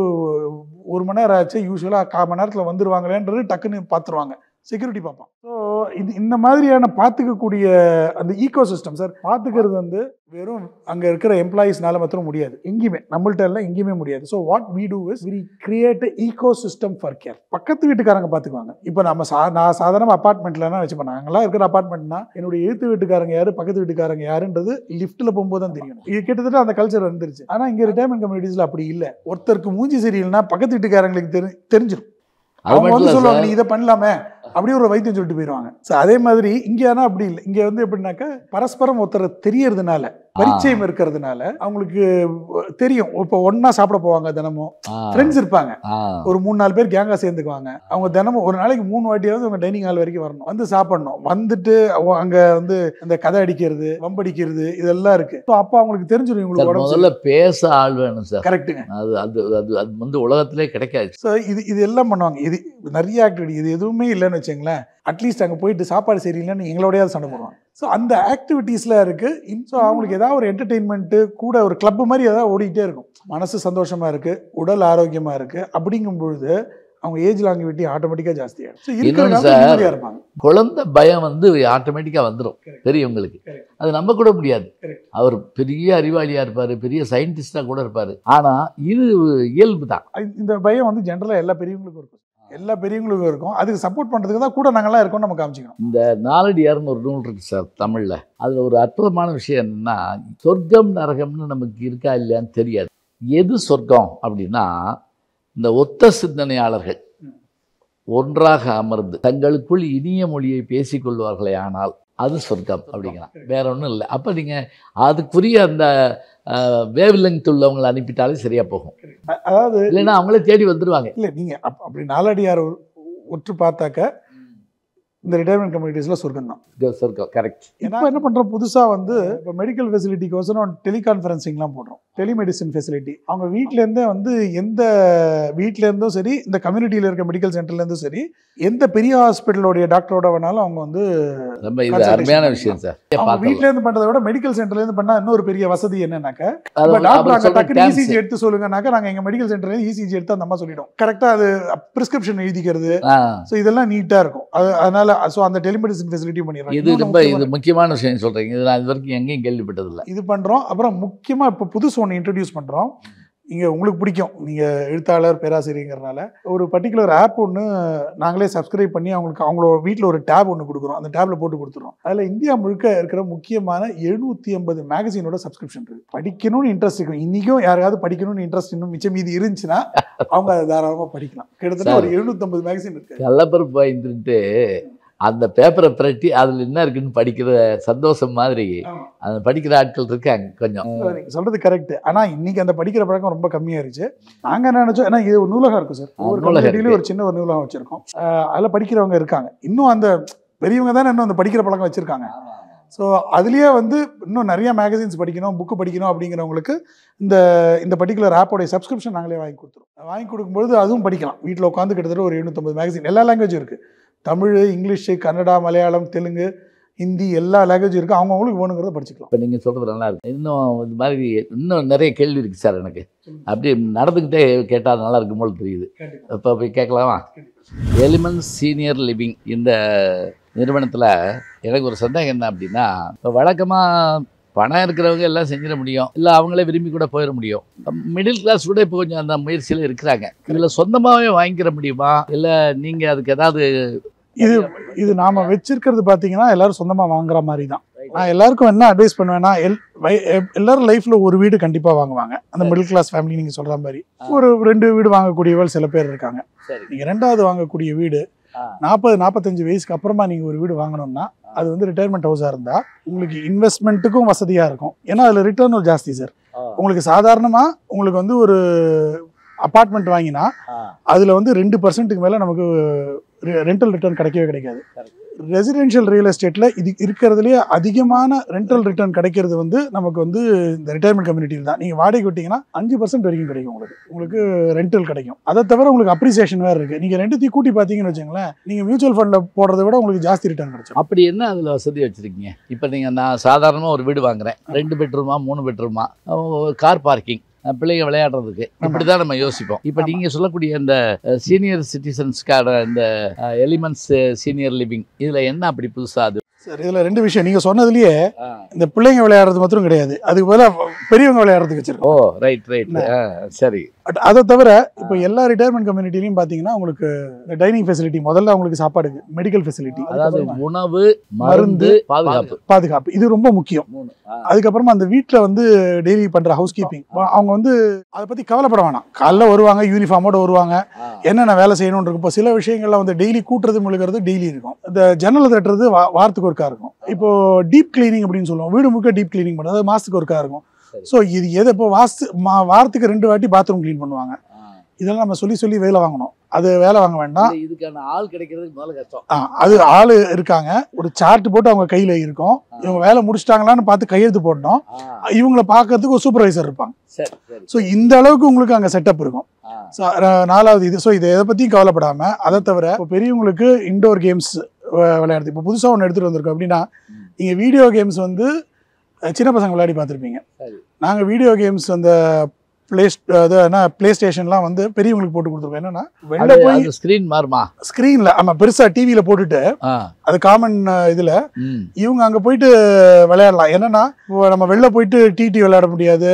ஒரு மணி நேரம் ஆச்சு யூஸ்வலாக கால் மணி நேரத்தில் வந்துருவாங்களேன்றது டக்குன்னு பார்த்துருவாங்க செக்யூரிட்டி பார்ப்பான் ஸோ இது இந்த மாதிரியான பார்த்துக்கக்கூடிய அந்த ஈகோ சிஸ்டம் சார் பார்த்துக்கிறது வந்து வெறும் அங்கே இருக்கிற எம்ப்ளாயீஸ்னால மாத்திரம் முடியாது எங்கேயுமே நம்மள்ட்ட எல்லாம் எங்கேயுமே முடியாது so what we do is we create a ecosystem for care பக்கத்து வீட்டுக்காரங்க பார்த்துக்குவாங்க இப்போ நம்ம சா நான் சாதாரண அப்பார்ட்மெண்ட்லலாம் வச்சுப்பேன் நாங்களாம் இருக்கிற அப்பார்ட்மெண்ட்னா என்னுடைய எழுத்து வீட்டுக்காரங்க யாரு பக்கத்து வீட்டுக்காரங்க யாருன்றது லிஃப்ட்டில் போகும்போது தான் தெரியும் இது கிட்டத்தட்ட அந்த கல்ச்சர் வந்துருச்சு ஆனால் இங்கே ரிட்டையர்மெண்ட் கம்யூனிட்டிஸில் அப்படி இல்லை ஒருத்தருக்கு மூஞ்சி சரியில்லைன்னா பக்கத்து வீட்டுக்காரங்களுக்கு தெரி தெரிஞ்சிடும் அது அவங்க மட்டும் வந்து இல்ல சொல்லுவாங்க சார் நீ இதை பண்ணலாமே அப்படியே ஒரு வைத்தியம் சொல்லிட்டு போயிடுவாங்க ஸோ அதே மாதிரி இங்கே ஆனால் அப்படி இல்லை இங்கே வந்து எப்படின்னாக்கா பரஸ்பரம் ஒருத்தர் தெரியறதுனால பரிச்சயம் இருக்கிறதுனால அவங்களுக்கு தெரியும் இப்போ ஒண்ணா சாப்பிட போவாங்க தினமும் ஆ, ஃப்ரெண்ட்ஸ் இருப்பாங்க ஆ. ஒரு மூணு நாலு பேர் கேங்கா சேர்ந்துக்குவாங்க அவங்க தினமும் ஒரு நாளைக்கு மூணு வாட்டியாவது அவங்க டைனிங் ஹால் வரைக்கும் வரணும் வந்து சாப்பிடணும் வந்துட்டு அவங்க அங்க வந்து அந்த கதை அடிக்கிறது வம்படிக்கிறது இதெல்லாம் இருக்கு ஸோ அப்போ அவங்களுக்கு தெரிஞ்சிடும் சார் இவங்களுக்கு உடம்பு முதல்ல பேச ஆள் வேணும் சார் கரெக்டுங்க அது அது அது அது வந்து உலகத்திலே கிடைக்காது ஸோ இது இது எல்லாம் பண்ணுவாங்க இது நிறைய ஆக்டிவிட்டி இது எதுவுமே இல்லைன்னு வச்சுங்களேன் அட்லீஸ்ட் அங்கே போயிட்டு சாப்பாடு சரியில்லைன்னு எங்களோடயாவது சண்டை போடுவாங்க ஸோ அந்த ஆக்டிவிட்டீஸ்லாம் இருக்குது ஸோ அவங்களுக்கு ஏதாவது ஒரு என்டர்டெயின்மெண்ட்டு கூட ஒரு கிளப் மாதிரி ஏதாவது ஓடிக்கிட்டே இருக்கும் மனசு சந்தோஷமாக இருக்குது உடல் ஆரோக்கியமாக இருக்குது அப்படிங்கும் பொழுது அவங்க ஏஜ் லாங்கிவிட்டி ஆட்டோமேட்டிக்காக ஜாஸ்தியாகும் ஸோ இருக்கிறவங்க sir, நிம்மதியாக இருப்பாங்க குழந்தை பயம் வந்து ஆட்டோமேட்டிக்காக வந்துடும் Correct. பெரியவங்களுக்கு Correct. அது நம்ப கூட முடியாது Correct. அவர் பெரிய அறிவாளியா இருப்பாரு பெரிய சயின்டிஸ்டா கூட இருப்பாரு ஆனா இது இயல்பு தான் அது- இந்த பயம் வந்து ஜென்ரலாக எல்லா பெரியவங்களுக்கும் இருக்கும் எல்லா பெரியவங்களுக்கும் இருக்கும் அதுக்கு சப்போர்ட் பண்ணுறதுக்கு தான் கூட நாங்கள்லாம் இருக்கோம் நம்ம காமிச்சிக்கணும் இந்த நாலடியார்னு ஒரு நூல் இருக்கு சார் தமிழ்ல அதுல ஒரு அற்புதமான விஷயம் என்னன்னா சொர்க்கம் நரகம்னு நமக்கு இருக்கா இல்லையான்னு தெரியாது எது சொர்க்கம் அப்படின்னா இந்த ஒத்த சிந்தனையாளர்கள் ஒன்றாக அமர்ந்து தங்களுக்குள் இனிய மொழியை பேசிக்கொள்வார்களே ஆனால் அது சொர்க்கம் அப்படிங்கிறான் வேற ஒன்றும் இல்லை அப்போ நீங்கள் அதுக்குரிய அந்த வேவ் லெங்த் உள்ளவங்களை அனுப்பிட்டாலே சரியா போகும் அ- அதாவது இல்லைன்னா அவங்களே தேடி வந்துருவாங்க இல்லை நீங்கள் அப் அப்படி நாலடியார் ஒ- ஒற்று பார்த்தாக்க இந்த ரிட்டையர்மெண்ட் கம்யூனிட்டிஸில் சொர்க்கம் தான் சொர்க்கம் கரெக்ட் இப்போ என்ன பண்ணுறோம் புதுசாக வந்து இப்போ மெடிக்கல் ஃபெசிலிட்டிக்கோசரம் டெலிகான்ஃபரன்சிங்லாம் போடுறோம் டெலிமெடிசின் ஃபெசிலிட்டி அவங்க வீட்டிலேருந்தே வந்து எந்த வீட்டிலேருந்தும் சரி இந்த கம்யூனிட்டியில் இருக்க மெடிக்கல் சென்டர்லேருந்தும் சரி எந்த பெரிய ஹாஸ்பிட்டலோடைய டாக்டரோட வேணாலும் அவங்க வந்து ரொம்ப இது Consultation அருமையான பண்ணிக்கலாம். விஷயம் சார் அவங்க பார்த்தலாம். வீட்ல இருந்து பண்றதை விட மெடிக்கல் சென்டர்ல இருந்து பண்ணா இன்னொரு பெரிய வசதி என்னன்னாக்க அது இப்ப டாக்டர் அவர் அங்க சொல்ற டக்குனு terms. இசிஜி எடுத்து சொல்லுங்கனாக்க நாங்க எங்க மெடிக்கல் சென்டர்ல இருந்து இசிஜி எடுத்து அந்த அம்மா சொல்லிடும் கரெக்டா அது பிரிஸ்கிரிப்ஷன் எழுதிக்கிறது ஆ, ஸோ இதெல்லாம் நீட்டா இருக்கும் அது அதனால ஸோ அந்த டெலிமெடிசின் ஃபெசிலிட்டி பண்ணிடுறாங்க இது இன்னொன்னு ரொம்ப இது முக்கியமான- முக்கியமான விஷயம் சொல்றீங்க இது நான் இது வரைக்கும் எங்கேயும் கேள்விப்பட்டதில்லை இது பண்றோம் அப்புறம் முக்கியமா இப்போ புதுசு ஒன்று இன்ட்ரடியூஸ் பண்றோம் இங்க உங்களுக்கு பிடிக்கும் நீங்க எழுத்தாளர் பேராசிரியங்கிறனால ஒரு பர்டிகுலர் ஆப் ஒன்று நாங்களே சப்ஸ்கிரைப் பண்ணி அவங்களுக்கு அவங்களோட வீட்டில் ஒரு டேப் ஒன்று கொடுக்குறோம் அந்த டேப்ல போட்டு கொடுத்துறோம் அதில் இந்தியா முழுக்க இருக்கிற முக்கியமான எழுநூத்தி ஐம்பது மேகசினோட சப்ஸ்கிரிப்ஷன் இருக்கு படிக்கணும்னு இன்ட்ரெஸ்ட் இருக்கும் இன்னைக்கும் யாரையாவது படிக்கணும்னு இன்ட்ரெஸ்ட் இன்னும் மிச்சம் மீதி இருந்துச்சுன்னா அவங்க அதை தாராளமாக படிக்கலாம் கிட்டத்தட்ட ஒரு எழுநூத்தம்பது மேகசின் இருக்கு கள்ளப்பருப்பு வாங்கிட்டு அந்த பேப்பரை பிரட்டி அதில் என்ன இருக்குன்னு படிக்கிற சந்தோஷம் மாதிரி ஆமா. அந்த படிக்கிற ஆட்கள் இருக்காங்க கொஞ்சம் நீங்க சொல்றது கரெக்ட் ஆனா இன்னைக்கு அந்த படிக்கிற பழக்கம் ரொம்ப கம்மியாயிருச்சு நாங்க என்ன நினைச்சோம் ஏன்னா இது ஒரு நூலகம் இருக்கும் சார் ஆ, ஒவ்வொரு நூலகம் கம்யூனிட்டிலையும் இருக்கு. ஒரு சின்ன ஒரு நூலகம் வச்சிருக்கோம் அஹ் அதுல படிக்கிறவங்க இருக்காங்க இன்னும் அந்த பெரியவங்க தானே இன்னும் அந்த படிக்கிற பழக்கம் வச்சிருக்காங்க ஸோ அதுலயே வந்து இன்னும் நிறைய மேகசின்ஸ் படிக்கணும் புக்கு படிக்கணும் அப்படிங்கிறவங்களுக்கு இந்த இந்த பர்டிகுலர் ஆப்போடைய சப்ஸ்கிரிப்ஷன் நாங்களே வாங்கி கொடுத்துருவோம் வாங்கி கொடுக்கும்போது அதுவும் படிக்கலாம் வீட்டில் உட்காந்து கிட்டத்தட்ட ஒரு எழுநூத்தம்பது மேகசின் எல்லா லாங்குவேஜும் இருக்கு தமிழ் இங்கிலீஷு கன்னடா மலையாளம் தெலுங்கு ஹிந்தி எல்லா லாங்குவேஜும் இருக்கு அவங்கவுங்களுக்கு வேணுங்கிறத படிச்சுக்கலாம் இப்போ நீங்கள் சொல்கிறது நல்லா இருக்கு இன்னும் இது மாதிரி இன்னும் நிறைய கேள்வி இருக்குது சார் எனக்கு அப்படி நடந்துக்கிட்டே கேட்டால் நல்லா இருக்கும் போல தெரியுது இப்போ போய் கேட்கலாமா எலிமெண்ட்ஸ் சீனியர் லிவிங் இந்த நிறுவனத்தில் எனக்கு ஒரு சந்தேகம் என்ன அப்படின்னா இப்போ வழக்கமாக பணம் இருக்கிறவங்க எல்லாம் செஞ்சிட முடியும் இல்லை அவங்களே விரும்பி கூட போயிட முடியும் மிடில் கிளாஸ் கூட இப்போ கொஞ்சம் அந்த முயற்சியில் இருக்கிறாங்க இதில் சொந்தமாகவே வாங்கிக்கிற முடியுமா இல்லை நீங்கள் அதுக்கு ஏதாவது இது இது நாம வச்சிருக்கிறது பாத்தீங்கன்னா எல்லாரும் சொந்தமா வாங்குற மாதிரி தான் நான் எல்லாருக்கும் என்ன அட்வைஸ் பண்ணுவேன்னா எல் வை- எ- எல்லாரும் லைஃப்ல ஒரு வீடு கண்டிப்பா வாங்குவாங்க அந்த மிடில் கிளாஸ் ஃபேமிலி நீங்க சொல்ற மாதிரி ஒரு ரெண்டு வீடு வாங்கக்கூடியவர்கள் சில பேர் இருக்காங்க சரி நீங்க ரெண்டாவது வாங்கக்கூடிய வீடு ஆ. நாற்பது நாற்பத்தஞ்சு வயசுக்கு அப்புறமா நீங்க ஒரு வீடு வாங்கணும்னா அது வந்து ரிட்டையர்மெண்ட் ஹவுஸா இருந்தா உங்களுக்கு இன்வெஸ்ட்மெண்ட்டுக்கும் வசதியா இருக்கும் ஏன்னா அதுல ரிட்டர்னும் ஜாஸ்தி சார் உங்களுக்கு சாதாரணமா உங்களுக்கு வந்து ஒரு அபார்ட்மெண்ட் வாங்கினா அதில் வந்து ரெண்டு பர்சன்ட்டுக்கு மேலே நமக்கு ரெண்டல் ரிட்டர்ன் கிடைக்கவே கிடைக்காது Correct. ரெசிடென்ஷியல் ரியல் எஸ்டேட்டில் இது இருக்கிறதுலேயே அதிகமான ரெண்டல் ரிட்டர்ன் கிடைக்கிறது வந்து நமக்கு வந்து இந்த ரிட்டையர்மெண்ட் கம்யூனிட்டியில் தான் நீங்கள் வாடகை விட்டீங்கன்னா அஞ்சு பர்சன்ட் வரைக்கும் கிடைக்கும் உங்களுக்கு உங்களுக்கு ரெண்டல் கிடைக்கும் அதை தவிர உங்களுக்கு அப்ரிசியேஷன் வேறு இருக்குது நீங்கள் ரெண்டுத்தையும் கூட்டி பார்த்தீங்கன்னு வச்சுங்களேன் நீங்கள் மியூச்சுவல் ஃபண்டில் போடுறதை விட உங்களுக்கு ஜாஸ்தி ரிட்டர்ன் கிடைச்சிடும் அப்படி என்ன அதில் வசதி வச்சுருக்கீங்க இப்போ நீங்கள் நான் சாதாரணமாக ஒரு வீடு வாங்குறேன் ரெண்டு பெட்ரூமா மூணு பெட்ரூமா கார் பார்க்கிங் பிள்ளைங்க விளையாடுறதுக்கு இப்படி தான் நம்ம யோசிப்போம் இப்போ ஆமா. நீங்கள் சொல்லக்கூடிய இந்த சீனியர் சிட்டிசன்ஸ்க்கான இந்த எலிமெண்ட்ஸ் சீனியர் லிவிங் இதில் என்ன அப்படி புதுசாக அது சார் இதில் ரெண்டு விஷயம் நீங்கள் சொன்னதுலேயே இந்த பிள்ளைங்க விளையாடுறது மாத்திரம் கிடையாது அதுக்கு பதிலாக பெரியவங்க விளையாடுறதுக்கு வச்சிருக்கோம் ஓ ரைட் ரைட் சரி பட் அதை தவிர இப்போ எல்லா ரிட்டையர்மெண்ட் கம்யூனிட்டிலையும் பார்த்தீங்கன்னா உங்களுக்கு டைனிங் ஃபெசிலிட்டி முதல்ல உங்களுக்கு சாப்பாடுக்கு மெடிக்கல் ஃபெசிலிட்டி அதாவது உணவு மருந்து பாதுகாப்பு பாதுகாப்பு இது ரொம்ப முக்கியம் மூணு அதுக்கப்புறமா அந்த வீட்டில் வந்து டெய்லி பண்ணுற ஹவுஸ் கீப்பிங் அவங்க வந்து அதை பற்றி கவலைப்பட வேணாம் காலைல வருவாங்க யூனிஃபார்மோட வருவாங்க என்னென்ன வேலை செய்யணும்னு இருக்கும் இப்போ சில விஷயங்கள்ல வந்து டெய்லி கூட்டுறது முழுகிறது டெய்லி இருக்கும் இந்த ஜன்னல் தட்டுறது வா- வாரத்துக்கு ஒருக்கா இருக்கும் இப்போ டீப் கிளீனிங் அப்படின்னு சொல்லுவோம் வீடு முழுக்க டீப் கிளீனிங் பண்ணுறது அது மாசத்துக்கு ஒருக்கா இருக்கும் சரி. ஸோ இது எது இப்போ வாஸ்து மா வாரத்துக்கு ரெண்டு வாட்டி பாத்ரூம் க்ளீன் பண்ணுவாங்க இதெல்லாம் நம்ம சொல்லி சொல்லி வேலை வாங்கணும் அது வேலை வாங்க வேண்டாம் இல்ல, இதுக்கான ஆள் கிடைக்கிறதுக்கு முதல்ல கஷ்டம் ஆ, அது ஆள் இருக்காங்க ஒரு சார்ட் போட்டு அவங்க கையில் இருக்கும் இவங்க வேலை முடிச்சிட்டாங்களான்னு பார்த்து கையெழுத்து போடணும் ஆ, இவங்களை பார்க்கறதுக்கு ஒரு சூப்பர்வைசர் இருப்பாங்க சரி சரி ஸோ இந்த அளவுக்கு உங்களுக்கு அங்கே செட்டப் இருக்கும் ஆ, So, ர- நாலாவது இது ஸோ இதை எதை பற்றியும் கவலைப்படாமல் அதை தவிர இப்போ பெரியவங்களுக்கு இண்டோர் கேம்ஸ் விளையாடுறது இப்போ புதுசாக ஒன்று எடுத்துகிட்டு வந்திருக்கோம் அப்படின்னா ம். நீங்கள் வீடியோ கேம்ஸ் வந்து அஹ், சின்ன பசங்க விளையாடி பார்த்துருப்பீங்க சரி. நாங்கள் வீடியோ கேம்ஸ் அந்த பிளே அது என்ன பிளே ஸ்டேஷன்லாம் வந்து பெரியவங்களுக்கு போட்டு கொடுத்துருக்கோம் என்னன்னா வெளில அது- போய் அது ஸ்கிரீன் மாறுமா ஸ்க்ரீனில் ஆமாம் பெருசாக டிவியில் போட்டுட்டு ஆ, அது காமன் இதில் ம், இவங்க அங்கே போயிட்டு விளையாடலாம் என்னன்னா இப்போ நம்ம வெளில போயிட்டு டிடி விளையாட முடியாது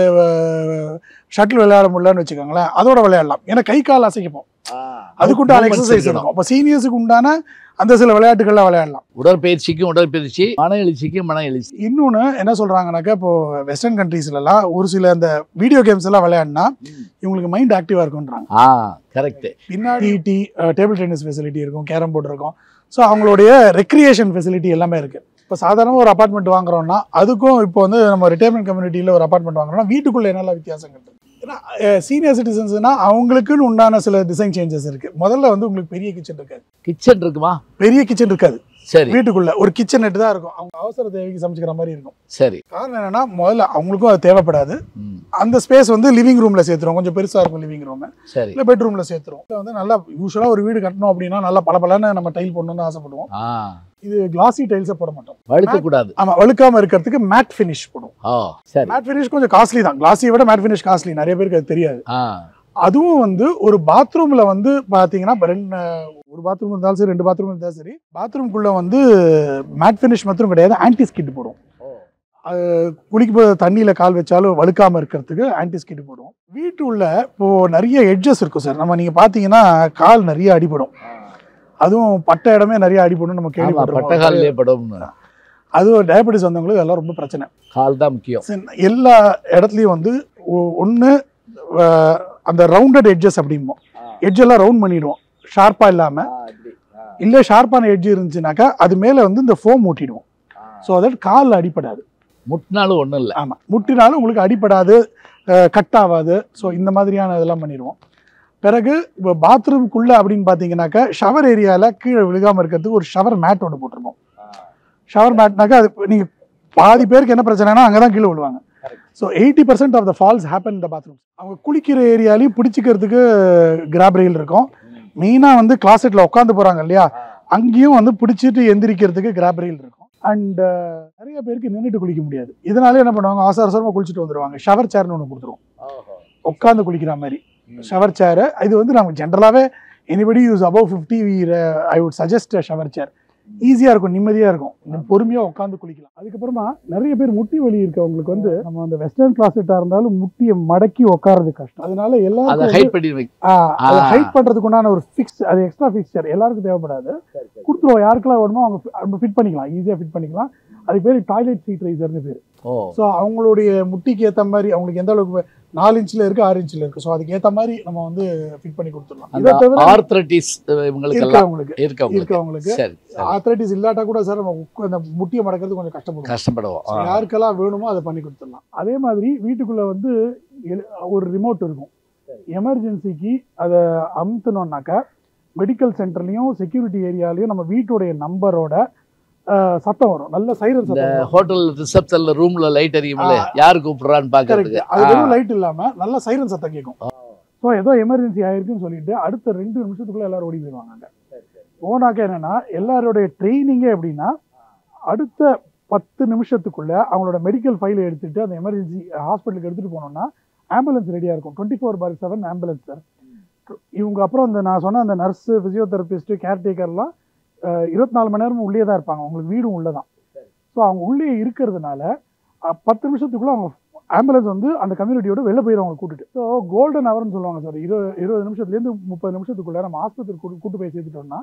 ஷட்டில் விளையாட முடியலன்னு வச்சுக்கோங்களேன் அதோட விளையாடலாம் ஏன்னா கை கால் அசைக்கப்போம் ஆ. அதுக்குண்டான Movements எக்ஸசைஸ் இருக்கணும். இருக்கும் அப்போ சீனியர்ஸுக்கு உண்டான அந்த சில விளையாட்டுகள்லாம் விளையாடலாம் உடற்பயிற்சிக்கும் உடற்பயிற்சி மன எழுச்சிக்கும் மன எழுச்சி இன்னொன்று என்ன சொல்கிறாங்கனாக்கா இப்போ வெஸ்டர்ன் கண்ட்ரீஸ்லலாம் ஒரு சில அந்த வீடியோ கேம்ஸ் எல்லாம் விளையாடினா இவங்களுக்கு மைண்ட் ஆக்டிவாக இருக்குன்றாங்க ஆ கரெக்ட் பின்னாடி டி டேபிள் டென்னிஸ் ஃபெசிலிட்டி இருக்கும் கேரம் போர்டு இருக்கும் ஸோ அவங்களுடைய ரெக்ரியேஷன் ஃபெசிலிட்டி எல்லாமே இருக்குது இப்போ சாதாரண ஒரு அபார்ட்மெண்ட் வாங்குறோம்னா அதுக்கும் இப்போ வந்து நம்ம ரிட்டையர்மெண்ட் கம்யூனிட்டியில் ஒரு அபார்ட்மெண்ட் வாங்குறோம்னா வீட்டுக்குள்ளே என்னெல்லாம் வித்தியாசங்கள் இருக்கு ஏன்னா சீனியர் சிட்டிசன்ஸ்னா அவங்களுக்குன்னு உண்டான சில டிசைன் சேஞ்சஸ் இருக்குது முதல்ல வந்து உங்களுக்கு பெரிய கிச்சன் இருக்காது கிச்சன் இருக்குமா பெரிய கிச்சன் இருக்காது சரி வீட்டுக்குள்ள ஒரு கிச்சன் நெட் தான் இருக்கும் அவங்க அவசர தேவைக்கு சமைச்சுக்கிற மாதிரி இருக்கும் சரி காரணம் என்னன்னா முதல்ல அவங்களுக்கும் அது தேவைப்படாது ம் அந்த ஸ்பேஸ் வந்து லிவிங் ரூம்ல சேர்த்துரும் கொஞ்சம் பெருசா இருக்கும் லிவிங் ரூம் சரி இல்ல பெட்ரூம்ல சேர்த்துரும் இதுல வந்து நல்லா யூஸ்வலா ஒரு வீடு கட்டணும் அப்படின்னா நல்லா பளபளன்னு நம்ம டைல் போடணும்னு ஆசைப்படுவோம் ஆ இது கிளாசி டைல்ஸை போட மாட்டோம் வழுக்க கூடாது ஆமா வழுக்காம இருக்கிறதுக்கு மேட் ஃபினிஷ் போடுவோம் ஓ சரி மேட் ஃபினிஷ் கொஞ்சம் காஸ்ட்லி தான் கிளாஸியை விட மேட் ஃபினிஷ் காஸ்ட்லி நிறைய பேருக்கு அது தெரியாது ஆ அதுவும் வந்து ஒரு பாத்ரூம்ல வந்து பாத்தீங்கன்னா இப்ப ரெண்டு ஒரு பாத்ரூம் இருந்தாலும் சரி ரெண்டு பாத்ரூம் இருந்தாலும் சரி பாத்ரூம்குள்ள வந்து மேட் ஃபினிஷ் மாத்திரம் கிடையாது ஆன்டி ஸ்கிட் போடுவோம் அது குளிக்க போது தண்ணியில கால் வச்சாலும் வழுக்காம இருக்கிறதுக்கு ஆன்டி ஸ்கிட் போடுவோம் வீட்டு உள்ள இப்போ நிறைய எட்ஜஸ் இருக்கும் சார் நம்ம நீங்க பாத்தீங்கன்னா கால் நிறைய அடிபடும் அதுவும் பட்ட இடமே நிறைய அடிபடும் நம்ம ஆமா கேள்விப்பட்டிருக்கோம் பட்டகாலிலே படும்னு அதுவும் டயபெட்டிஸ் வந்தவங்களுக்கு அதெல்லாம் ரொம்ப பிரச்சனை கால் தான் முக்கியம் சரி, எல்லா இடத்துலையும் வந்து ஒன்று அந்த ரவுண்டட் எட்ஜஸ் அப்படிம்போம் எட்ஜ் எல்லாம் ரவுண்ட் பண்ணிடுவோம் ஷார்ப்பாக இல்லாமல் இல்லை ஷார்ப்பான எட்ஜ் இருந்துச்சுனாக்கா அது மேலே வந்து இந்த ஃபோம் ஊட்டிடுவோம் ஸோ அதட் காலில் அடிப்படாது முட்டினாலும் ஒண்ணும் இல்ல ஆமாம் முட்டினாலும் உங்களுக்கு அடிப்படாது கட் ஆகாது ஸோ இந்த மாதிரியான இதெல்லாம் பண்ணிடுவோம் பிறகு இப்போ பாத்ரூம்குள்ளே அப்படின்னு பார்த்தீங்கன்னாக்கா ஷவர் ஏரியாவில் கீழே விழுகாமல் இருக்கிறதுக்கு ஒரு ஷவர் மேட் ஒன்று போட்டிருப்போம் ஷவர் மேட்னாக்கா அது நீங்கள் பாதி பேருக்கு என்ன பிரச்சனைனா அங்கே தான் கீழே விழுவாங்க so eighty percent of the falls happen இந்த பாத்ரூம் அவங்க குளிக்கிற ஏரியாலையும் பிடிச்சிக்கிறதுக்கு கிராப் ரெயில் இருக்கும் மெயினாக வந்து கிளாசெட்டில் உட்காந்து போகிறாங்க இல்லையா அங்கேயும் வந்து பிடிச்சிட்டு எந்திரிக்கிறதுக்கு கிராப் ரெயில் இருக்கும் அண்ட் நிறைய பேருக்கு நின்றுட்டு குளிக்க முடியாது இதனால என்ன பண்ணுவாங்க அவசர அவசரமாக குளிச்சுட்டு வந்துடுவாங்க ஷவர் சேர்னு ஒன்று கொடுத்துருவோம் உட்காந்து குளிக்கிற மாதிரி ஷவர் சேரு இது வந்து நமக்கு ஜென்ரலாகவே anybody use above fifty I would suggest shower chair ஈஸியாக இருக்கும் நிம்மதியாக இருக்கும் பொறுமையாக உட்காந்து குளிக்கலாம் அதுக்கப்புறமா நிறைய பேர் முட்டி வலி இருக்கவங்களுக்கு வந்து நம்ம அந்த வெஸ்டர்ன் கிளாஸெட்டாக இருந்தாலும் முட்டியை மடக்கி உட்காரது கஷ்டம் அதனால அதை எல்லாரும் ஹைட் பண்ணி வை அதை ஆ. ஹைட் பண்றதுக்கு உண்டான ஒரு ஃபிக்ஸ் அது எக்ஸ்ட்ரா ஃபிக்ஸ்சர் எல்லாருக்கும் தேவைப்படாது கொடுத்துருவோம் யாருக்கெல்லாம் வேணுமோ அவங்க ஃபிட் பண்ணிக்கலாம் ஈஸியாக ஃபிட் பண்ணிக்கலாம் அதுக்கு பேர் டாய்லெட் சீட் ரைசர்னு பேர் ஓ ஸோ அவங்களுடைய முட்டிக்கு ஏற்ற மாதிரி அவங்களுக்கு எந்த அளவுக்கு வே- நாலு இன்ச்சில் இருக்கு ஆறு இன்ச்சில் இருக்கு ஸோ அதுக்கு ஏற்ற மாதிரி நம்ம வந்து ஃபிட் பண்ணி கொடுத்துடலாம் அந்த இதை தவிர ஆர்த்ரட்டிஸ் இவங்களுக்கு எல்லாம் இருக்கவங்களுக்கு இருக்கவங்களுக்கு இருக்கவங்களுக்கு சரி சரி ஆத்ரைட்டிஸ் இல்லாட்டா கூட சார் நம்ம உட்கா- அந்த முட்டியை மடக்கிறது கொஞ்சம் கஷ்டப்படுவோம் கஷ்டப்படுவோம் So, ஆ. யாருக்கெல்லாம் வேணுமோ அதை பண்ணி கொடுத்துடலாம் அதே மாதிரி வீட்டுக்குள்ள வந்து எல்- ஒரு ரிமோட் இருக்கும் எமர்ஜென்சிக்கு அதை அமுத்தணும்னாக்கா மெடிக்கல் சென்டர்லையும் செக்யூரிட்டி ஏரியாலையும் நம்ம வீட்டுடைய நம்பரோட சத்தம் வரும் நல்ல சைரன் இந்த சத்தம் வரும். ஹோட்டல் ரிசப்ஷன்ல ரூம்ல லைட் எரியுமில்ல யாரு கூப்பிடுறான்னு Correct. பாக்குறதுக்கு அது வெறும் லைட் இல்லாம நல்ல சைரன் சத்தம் கேட்கும் ஸோ ஏதோ எமர்ஜென்சி ஆயிருக்குன்னு சொல்லிட்டு அடுத்த ரெண்டு நிமிஷத்துக்குள்ள எல்லாரும் ஓடி போயிடுவாங்க அங்க. போனாக்க என்னன்னா எல்லாருடைய ட்ரைனிங்கே எப்படின்னா அடுத்த பத்து நிமிஷத்துக்குள்ள அவங்களோட மெடிக்கல் ஃபைலை எடுத்துட்டு அந்த எமர்ஜென்சி ஹாஸ்பிட்டலுக்கு எடுத்துட்டு போனோம்னா ஆம்புலன்ஸ் ரெடியா இருக்கும் டுவெண்ட்டி ஃபோர் பார் செவன் ஆம்புலன்ஸ் சார் இவங்க அப்புறம் அந்த நான் சொன்ன அந்த நர்ஸு ஃபிசியோதெரபிஸ்ட் கேர்டேக்கர்லாம் இருபத்தி நாலு மணி நேரமும் உள்ளே தான் இருப்பாங்க அவங்களுக்கு வீடும் உள்ளே தான் ஸோ அவங்க உள்ளே இருக்கிறதுனால அஹ், பத்து நிமிஷத்துக்குள்ள அவங்க ஆம்புலன்ஸ் வந்து அந்த கம்யூனிட்டியோட வெளில போயிடும் அவங்க கூட்டிட்டு ஸோ கோல்டன் ஹவர்னு சொல்லுவாங்க சார் இருபது இருபது நிமிஷத்துலேருந்து முப்பது நிமிஷத்துக்குள்ள நம்ம ஆஸ்பத்திரி கூட்டு கூட்டு போய் சேர்த்துட்டோம்னா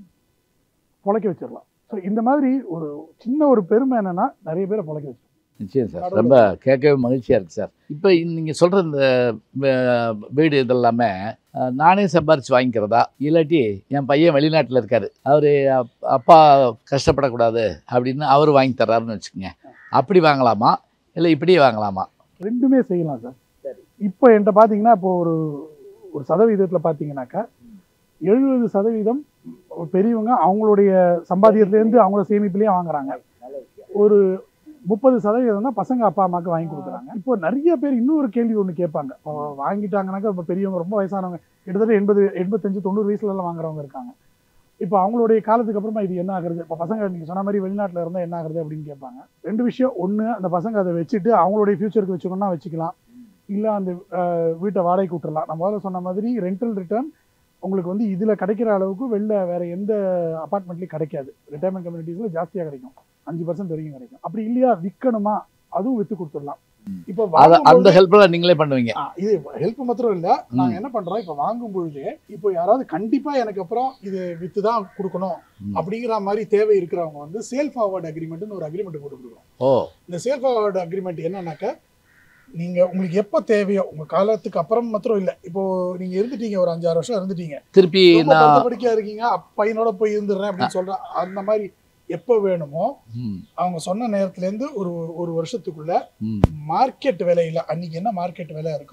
பொழைக்க வச்சிடலாம் ஸோ இந்த மாதிரி ஒரு சின்ன ஒரு பெருமை என்னன்னா நிறைய பேரை பொழைக்க வச்சிடும் நிச்சயம் சார் கடவுளை- ரொம்ப கேட்கவே மகிழ்ச்சியா இருக்கு சார் இப்போ நீங்க சொல்ற இந்த வே- வீடு இதெல்லாமே அஹ், நானே சம்பாரிச்சு வாங்கிக்கிறதா இல்லாட்டி என் பையன் வெளிநாட்டில் இருக்காரு அவரு அப்- அப்பா கஷ்டப்படக்கூடாது அப்படின்னு அவர் வாங்கி தர்றாருன்னு வச்சுக்கோங்க அப்படி வாங்கலாமா இல்லை இப்படியே வாங்கலாமா ரெண்டுமே செய்யலாம் சார் இப்போ என்கிட்ட பார்த்தீங்கன்னா இப்போ ஒரு ஒரு சதவீதத்தில் பார்த்தீங்கன்னாக்கா எழுபது சதவீதம் பெரியவங்க அவங்களுடைய சம்பாத்தியத்துலேருந்து அவங்களோட சேமிப்புலேயே வாங்குறாங்க ஒரு முப்பது சதவீதம் தான் பசங்க அப்பா அம்மாவுக்கு வாங்கி கொடுக்குறாங்க இப்போ நிறைய பேர் இன்னொரு கேள்வி ஒன்று கேட்பாங்க இப்போ வாங்கிட்டாங்கன்னாக்கா இப்போ பெரியவங்க ரொம்ப வயசானவங்க கிட்டத்தட்ட எண்பது எண்பத்தஞ்சு தொண்ணூறு வயசுல எல்லாம் வாங்குறவங்க இருக்காங்க இப்போ அவங்களுடைய காலத்துக்கு அப்புறமா இது என்ன ஆகுறது இப்போ பசங்க நீங்கள் சொன்ன மாதிரி வெளிநாட்டில் இருந்தால் என்ன ஆகுறது அப்படின்னு கேட்பாங்க ரெண்டு விஷயம் ஒன்று அந்த பசங்க அதை வச்சுட்டு அவங்களுடைய ஃபியூச்சருக்கு வச்சுக்கணும்னா வச்சுக்கலாம் இல்லை அந்த அஹ், வீட்டை வாடகைக்கு விட்டுறலாம் நம்ம முதல்ல சொன்ன மாதிரி ரெண்டல் ரிட்டர்ன் உங்களுக்கு வந்து இதில் கிடைக்கிற அளவுக்கு வெளில வேற எந்த அப்பார்ட்மெண்ட்லையும் கிடைக்காது ரிட்டையர்மெண்ட் கம்யூனிட்டிஸில் ஜாஸ்தியாக கிடைக்கும் அஞ்சு பர்சன்ட் வரைக்கும் கிடைக்கும் அப்படி இல்லையா விற்கணுமா அதுவும் விற்று கொடுத்துடலாம் இப்போ அத வாங்கும்போது- அந்த ஹெல்ப்லாம் நீங்களே பண்ணுவீங்க ஆ, இது ஹெல்ப் மாத்திரம் இல்ல நாங்க என்ன பண்றோம் இப்ப வாங்கும் பொழுது இப்போ யாராவது கண்டிப்பா எனக்கு அப்புறம் இது வித்து தான் கொடுக்கணும் ம். அப்படிங்கிற மாதிரி தேவை இருக்கிறவங்க வந்து சேல் ஃபார்வர்ட் அக்ரிமெண்ட்னு ஒரு அக்ரிமெண்ட் போட்டு கொடுக்குறோம் ஓ இந்த சேல் ஃபார்வர்ட் அக்ரிமெண்ட் என்னன்னாக்கா நீங்க உங்களுக்கு எப்போ தேவையோ உங்க காலத்துக்கு அப்புறம் மாத்திரம் இல்ல இப்போ நீங்க இருந்துட்டீங்க ஒரு அஞ்சாறு வருஷம் இருந்துட்டீங்க திருப்பி ரொம்ப நான் படுத்த படுக்கையா இருக்கீங்க அப்ப பையனோட போய் இருந்துடுறேன் அப்படின்னு சொல்ற அந்த மாதிரி எப்போ வேணுமோ ம், அவங்க சொன்ன நேரத்துல இருந்து ஒரு ஒரு வருஷத்துக்குள்ள ம், மார்க்கெட் விலையில அன்னைக்கு என்ன மார்க்கெட் விலை இருக்கோ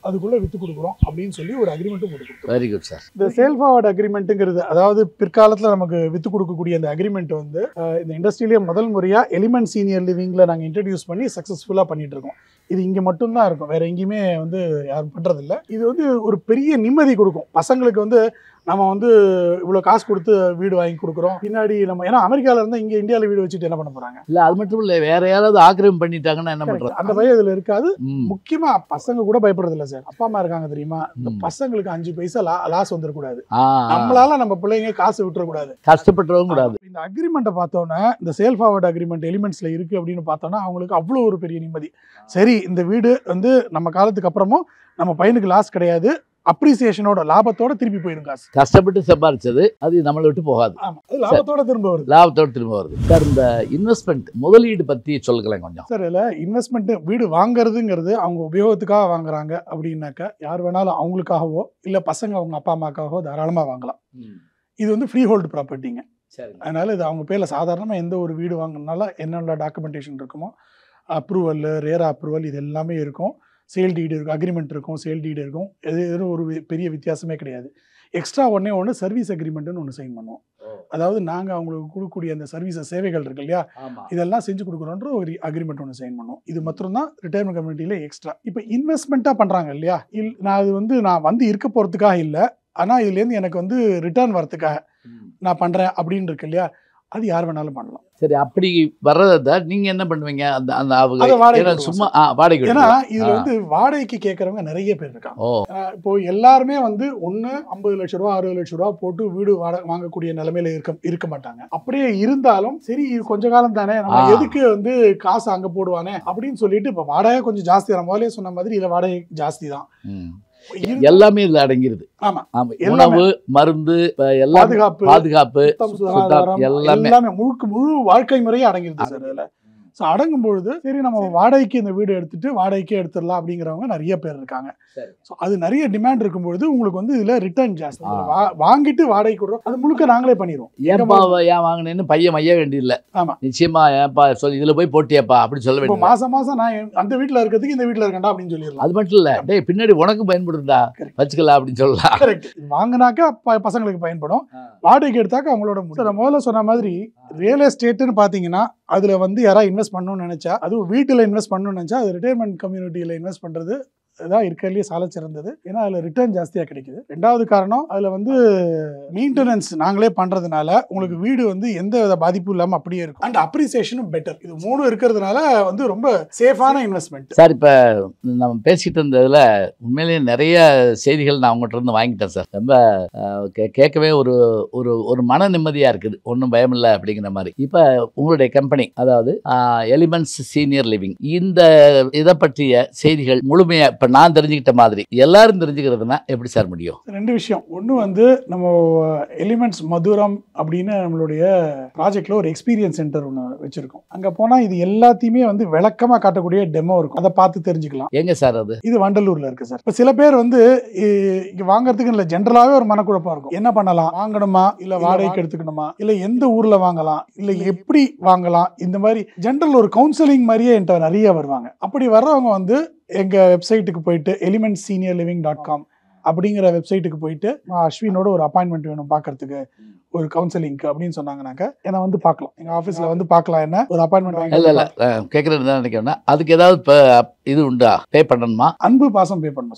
அதுக்குள்ள வித்து கொடுக்குறோம் அப்படின்னு சொல்லி ஒரு அக்ரிமெண்ட்டும் போட்டு கொடுத்துருவோம் வெரி குட் சார் இந்த சேல் ஃபார்வர்ட் அக்ரிமெண்ட்டுங்கிறது அதாவது பிற்காலத்தில் நமக்கு வித்து கொடுக்கக்கூடிய அந்த அக்ரிமெண்ட் வந்து அஹ், இந்த இண்டஸ்ட்ரியிலேயே முதல் முறையாக எலிமெண்ட் சீனியர் லிவிங்கில் நாங்கள் இன்ட்ரடியூஸ் பண்ணி சக்ஸஸ்ஃபுல்லாக பண்ணிட்டு இருக்கோம் இது இங்கே மட்டும்தான் இருக்கும் வேற எங்கேயுமே வந்து யாரும் பண்ணுறதில்ல இது வந்து ஒரு பெரிய நிம்மதி கொடுக்கும் பசங்களுக்கு வந்து நம்ம வந்து இவ்வளோ காசு கொடுத்து வீடு வாங்கி கொடுக்குறோம் பின்னாடி நம்ம ஏன்னா அமெரிக்காவில் இருந்தால் இங்கே இந்தியாவில் வீடு வச்சுட்டு என்ன பண்ண போகிறாங்க இல்ல அது மட்டும் இல்ல வேற யாராவது ஆக்கிரமம் பண்ணிட்டாங்கன்னா என்ன பண்றது அந்த பயம் இதில் இருக்காது ம், முக்கியமா பசங்க கூட பயப்படுறது இல்ல சார் அப்பா அம்மா இருக்காங்க தெரியுமா இந்த ம். பசங்களுக்கு அஞ்சு பைசா லா லாஸ் வந்துடக்கூடாது ஆ, நம்மளால நம்ம பிள்ளைங்க காசு விட்டுறக்கூடாது கஷ்டப்பட்டுறவும் கூடாது இந்த அக்ரிமெண்ட்டை பார்த்தோன்னே இந்த சேல் ஃபார்வர்ட் அக்ரிமெண்ட் எலிமெண்ட்ஸ்ல இருக்கு அப்படின்னு பார்த்தோன்னா அவங்களுக்கு அவ்வளோ ஒரு பெரிய நிம்மதி சரி இந்த வீடு வந்து நம்ம காலத்துக்கு அப்புறமும் நம்ம பையனுக்கு லாஸ் கிடையாது அப்ரிசியேஷனோட லாபத்தோட திருப்பி போயிடும் காசு கஷ்டப்பட்டு சம்பாரிச்சது அது நம்மளை விட்டு போகாது ஆமா அது லாபத்தோட திரும்ப வருது லாபத்தோடு திரும்ப வருது சார் இந்த இன்வெஸ்ட்மெண்ட் முதலீடு பத்தி சொல்லுங்களேன் கொஞ்சம் சார் இதில் இன்வெஸ்ட்மெண்ட் வீடு வாங்குறதுங்கிறது அவங்க உபயோகத்துக்காக வாங்குறாங்க அப்படின்னாக்கா யார் வேணாலும் அவங்களுக்காகவோ இல்லை பசங்க அவங்க அப்பா அம்மாக்காகவோ தாராளமாக வாங்கலாம் இது வந்து ஃப்ரீ ஹோல்டு ப்ராப்பர்ட்டிங்க சரி அதனால இது அவங்க பேரில் சாதாரணமாக எந்த ஒரு வீடு வாங்கினால என்னென்ன டாக்குமெண்டேஷன் இருக்குமோ அப்ரூவல் ரேரா அப்ரூவல் இது எல்லாமே இருக்கும் சேல் டீடு இருக்கும் அக்ரிமெண்ட் இருக்கும் சேல் டீடு இருக்கும் எது எதுவும் ஒரு வி- பெரிய வித்தியாசமே கிடையாது எக்ஸ்ட்ரா ஒன்றே ஒன்று சர்வீஸ் அக்ரிமெண்ட்னு ஒன்று சைன் பண்ணுவோம் அதாவது நாங்கள் அவங்களுக்கு கொடுக்கக்கூடிய அந்த சர்வீஸ் சேவைகள் இருக்கு இல்லையா ஆமா இதெல்லாம் செஞ்சு கொடுக்குறோன்ற ஒரு அக்ரிமெண்ட் ஒன்று சைன் பண்ணுவோம் இது மட்டும் தான் ரிட்டையர்மெண்ட் கம்யூனிட்டியில் எக்ஸ்ட்ரா இப்போ இன்வெஸ்ட்மெண்ட்டாக பண்ணுறாங்க இல்லையா இல் நான் அது வந்து நான் வந்து இருக்க போகிறதுக்காக இல்லை ஆனால் இதுலேருந்து எனக்கு வந்து ரிட்டர்ன் வரதுக்காக நான் பண்ணுறேன் அப்படின்னு இருக்கு இல்லையா அது யார் வேணாலும் பண்ணலாம் சரி அப்படி வர்றத நீங்க என்ன பண்ணுவீங்க அந்த அந்த அவங்க அதை வாடகைக்கு ஏன்னா விடுவோம் சும்மா ஆ, வாடகைக்கு ஏன்னா விட்டுருவோம். இதுல ஆ. வந்து வாடகைக்கு கேட்கறவங்க நிறைய பேர் இருக்காங்க ஓ ஆஹ் இப்போ எல்லாருமே வந்து ஒண்ணு ஐம்பது லட்ச ரூபா அறுபது லட்ச ரூபா போட்டு வீடு வாடகை வாங்கக்கூடிய நிலைமையில இருக்க இருக்க மாட்டாங்க அப்படியே இருந்தாலும் சரி இது கொஞ்ச காலம் தானே நம்ம ஆ. எதுக்கு வந்து காசு அங்க போடுவானே அப்படின்னு சொல்லிட்டு இப்ப வாடகை கொஞ்சம் ஜாஸ்தி தான் முதலே சொன்ன மாதிரி இதுல வாடகை ஜாஸ்தி தான் ம். இரு- எல்லாமே இதுல அடங்கிருது ஆமா. ஆமா எல்லாமே. உணவு மருந்து இப்ப எல்லாம் பாதுகாப்பு பாதுகாப்பு சுத்தம் சுத்தம் சுகாதாரம் எல்லாமே. எல்லாமே முழுக்க முழு வாழ்க்கை முறையே அடங்கிருது சார் இதுல ஸோ அடங்கும் பொழுது சரி நம்ம வாடகைக்கு இந்த வீடு எடுத்துட்டு வாடகைக்கே எடுத்துடலாம் அப்படிங்கிறவங்க நிறைய பேர் இருக்காங்க சரி. ஸோ அது நிறைய டிமாண்ட் இருக்கும்பொழுது உங்களுக்கு வந்து இதுல ரிட்டர்ன் ஜாஸ்தி ஆ. வா- வாங்கிட்டு வாடகை கொடுறோம் அது முழுக்க நாங்களே பண்ணிடுவோம் ஏன்பா ஏன் வாங்கினேன்னு பையன் மைய வேண்டியதில்ல ஆமா. நிச்சயமா ஏன்பா சொல்லி இதுல போய் போட்டியாப்பா அப்படி சொல்ல இப்போ வேண்டியது மாசம் மாசம் நான் என்- அந்த வீட்ல இருக்கிறதுக்கு இந்த வீட்ல இருக்கேன்டா அப்படின்னு சொல்லிடலாம் அது மட்டும் இல்ல டேய் பின்னாடி உனக்கு பயன்படுதுடா Correct. வச்சுக்கலாம் அப்படின்னு சொல்லலாம் கரெக்ட் வாங்கினாக்கா ப- பசங்களுக்கு பயன்படும் வாடகைக்கு எடுத்தாக்க அவங்களோட முடியும். சார், நான் முதல்ல சொன்ன மாதிரி ரியல் எஸ்டேட்னு பார்த்தீங்கன்னா அதில் வந்து யாராவது இன்வெஸ்ட் பண்ணணும்னு நினச்சா அதுவும் வீட்டில் இன்வெஸ்ட் பண்ணணும்னு நினச்சா அது ரிட்டையர்மெண்ட் கம்யூனிட்டியில் இன்வெஸ்ட் பண்ணுறது தான் இருக்கிறதுலே சால சிறந்தது ஏன்னா அதில் ரிட்டர்ன் ஜாஸ்தியாக கிடைக்குது ரெண்டாவது காரணம் அதில் வந்து மெயின்டெனன்ஸ் நாங்களே பண்ணுறதுனால உங்களுக்கு வீடு வந்து எந்த வித பாதிப்பும் இல்லாமல் அப்படியே இருக்கும் அண்ட் அப்ரிசியேஷனும் பெட்டர் இது மூணும் இருக்கிறதுனால வந்து ரொம்ப சேஃபான இன்வெஸ்ட்மெண்ட் சார் இப்ப நம்ம பேசிட்டு இருந்ததுல உண்மையிலேயே நிறைய செய்திகள் நான் உங்கள்கிட்ட இருந்து வாங்கிட்டேன் சார் ரொம்ப அஹ், கே- கேட்கவே ஒரு ஒரு ஒரு மன நிம்மதியா இருக்குது ஒன்றும் பயம் இல்லை அப்படிங்கிற மாதிரி இப்ப உங்களுடைய கம்பெனி அதாவது எலிமெண்ட்ஸ் சீனியர் லிவிங் இந்த இதை பற்றிய செய்திகள் முழுமையா இப்ப நான் தெரிஞ்சுக்கிட்ட மாதிரி எல்லாரும் தெரிஞ்சுக்கிறதுனா எப்படி சார் முடியும் ரெண்டு விஷயம் ஒன்று வந்து நம்ம எலிமெண்ட்ஸ் மதுரம் அப்படின்னு நம்மளுடைய ப்ராஜெக்ட்ல ஒரு எக்ஸ்பீரியன்ஸ் சென்டர் ஒன்று வச்சிருக்கோம் அங்கே போனால் இது எல்லாத்தையுமே வந்து விளக்கமாக காட்டக்கூடிய டெமோ இருக்கும் அதை பார்த்து தெரிஞ்சுக்கலாம் எங்க சார் அது இது வண்டலூர்ல இருக்கு சார் இப்போ சில பேர் வந்து இ- இங்க வாங்குறதுக்கு இல்லை ஜென்ரலாகவே ஒரு மனக்குழப்பம் இருக்கும் என்ன பண்ணலாம் வாங்கணுமா இல்லை வாடகைக்கு எடுத்துக்கணுமா இல்லை எந்த ஊர்ல வாங்கலாம் இல்லை எப்படி வாங்கலாம் இந்த மாதிரி ஜென்ரல் ஒரு கவுன்சிலிங் மாதிரியே என்கிட்ட நிறைய வருவாங்க அப்படி வர்றவங்க வந்து எங்க வெப்சைட்டுக்கு போயிட்டு Element senior living dot com அப்படிங்கிற வெப்சைட்டுக்கு போயிட்டு நான் அஸ்வினோட ஒரு அப்பாயின்மெண்ட் வேணும் பார்க்கறதுக்கு ஒரு கவுன்சிலிங்க்கு அப்படின்னு சொன்னாங்கனாக்க என்னை வந்து பார்க்கலாம் எங்க ஆஃபீஸ்ல வந்து பார்க்கலாம் என்ன ஒரு அப்பாயின்மெண்ட் இல்ல இல்ல அஹ், கேட்கறது என்ன நினைக்கிறேன்னா அதுக்கு ஏதாவது இப்ப இது உண்டா பே பண்ணணுமா அன்பு பாசம் பே பண்ணணும்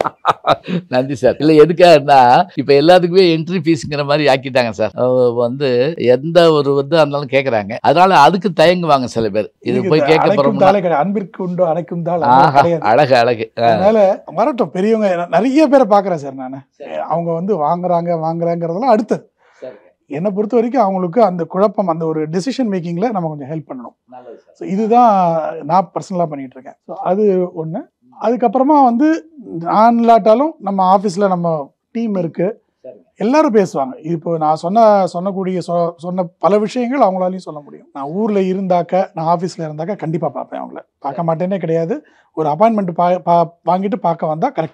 சார் நன்றி சார் இல்ல எதுக்காகன்னா இப்ப எல்லாத்துக்குமே என்ட்ரி ஃபீஸ்ங்கிற மாதிரி ஆக்கிட்டாங்க சார் அஹ் வந்து எந்த ஒரு வந்து இருந்தாலும் கேக்குறாங்க அதனால அதுக்கு தயங்குவாங்க சில பேர் இது இதுக்கு போய் இந்த கேட்க அழைக்கும் போறோம்னா தாளே கிடையாது அன்பிற்கு உண்டோ அழைக்கும் தாள் அதெல்லாம் ஆஹா கிடையாது அழகு அழகு அஹ், அதனால வரட்டும் பெரியவங்க நான் நிறைய பேரை பார்க்குறேன் சார் நான் அவங்க வந்து வாங்குறாங்க வாங்குறாங்கிறதெல்லாம் அடுத்தது என்னை பொறுத்த வரைக்கும் அவங்களுக்கு அந்த குழப்பம் அந்த ஒரு டெசிஷன் மேக்கிங்ல நம்ம கொஞ்சம் ஹெல்ப் பண்ணணும் ஸோ இதுதான் நான் பர்சனலாக பண்ணிட்டு இருக்கேன் ஸோ அது ஒன்று அதுக்கப்புறமா வந்து நான் இல்லாட்டாலும் நம்ம ஆஃபீஸில் நம்ம டீம் இருக்கு எல்லாரும் பேசுவாங்க இப்போ நான் சொன்ன சொன்னக்கூடிய சொ- சொன்ன பல விஷயங்கள் அவங்களாலையும் சொல்ல முடியும் நான் ஊரில் இருந்தாக்க நான் ஆஃபீஸில் இருந்தாக்க கண்டிப்பாக பார்ப்பேன் அவங்கள பார்க்க மாட்டேனே கிடையாது ஒரு அப்பாயின்மெண்ட் பா பா வாங்கிட்டு பார்க்க வந்தால் கரெக்டாக இருக்கும்